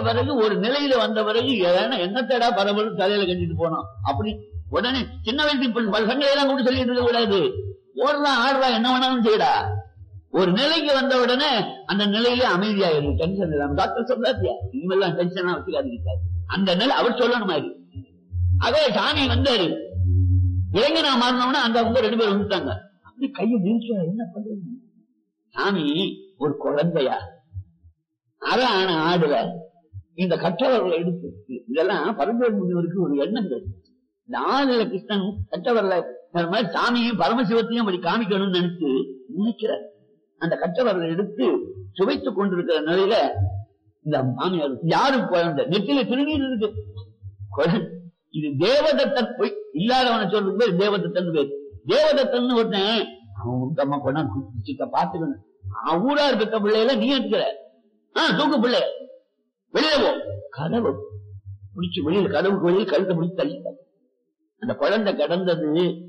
பிறகு ஒரு நிலையில வந்த பிறகு ஏன்னா என்னத்தடா பரபரம் தலையில கட்டிட்டு போனோம் அப்படி உடனே சின்ன வயசு இப்ப பசங்களை எல்லாம் கூட சொல்லிட்டு இருக்க கூடாது ஓடுறான் ஆடுறான் என்ன வேணாலும் செய்யடா ஒரு நிலைக்கு வந்த உடனே அந்த நிலையில அமைதியாயிரு டென்ஷன் இல்லாம டாக்டர் சொல்றாத்தியா இனிமேல்லாம் டென்ஷனா வச்சுக்காதீங்க அந்த நிலை அவர் சொல்லணும் மாதிரி அதே சாமி வந்தாரு இளைஞனா மாறினோம்னா அந்த அவங்க ரெண்டு பேரும் வந்துட்டாங்க அப்படி கையை நிறுத்த என்ன பண்றது சாமி ஒரு குழந்தையா அதான் ஆன ஆடுல இந்த கற்றவர்களை எடுத்து இதெல்லாம் பரம்பரை முனிவருக்கு ஒரு எண்ணங்கள் இந்த ஆளுல கிருஷ்ணன் கற்றவர்ல இந்த மாதிரி சாமியும் பரமசிவத்தையும் அப்படி காமிக்கணும்னு நினைச்சு நினைக்கிறார் அந்த கற்றவர்களை எடுத்து சுவைத்துக் கொண்டிருக்கிற நிலையில இந்த மாமியார் யாரும் குழந்தை நெத்தில திருநீர் இருக்கு குழந்தை. இது தேவதத்தன் போய் இல்லாதவனை சொல்றது பேர் தேவதத்தன் பேர் தேவதத்தன் ஒருத்தன் அவன் உத்தமா கொண்டாந்து சிக்க பாத்துக்கணும் அவன் ஊரா இருக்க பிள்ளையில நீ எடுக்கிற ஆஹ் தூக்கு பிள்ளை வெளியில போ கதவு பிடிச்சு வெளியில கதவுக்கு வெளியே கழுத்தை பிடிச்சு தள்ளிட்டாங்க அந்த குழந்தை கடந்தது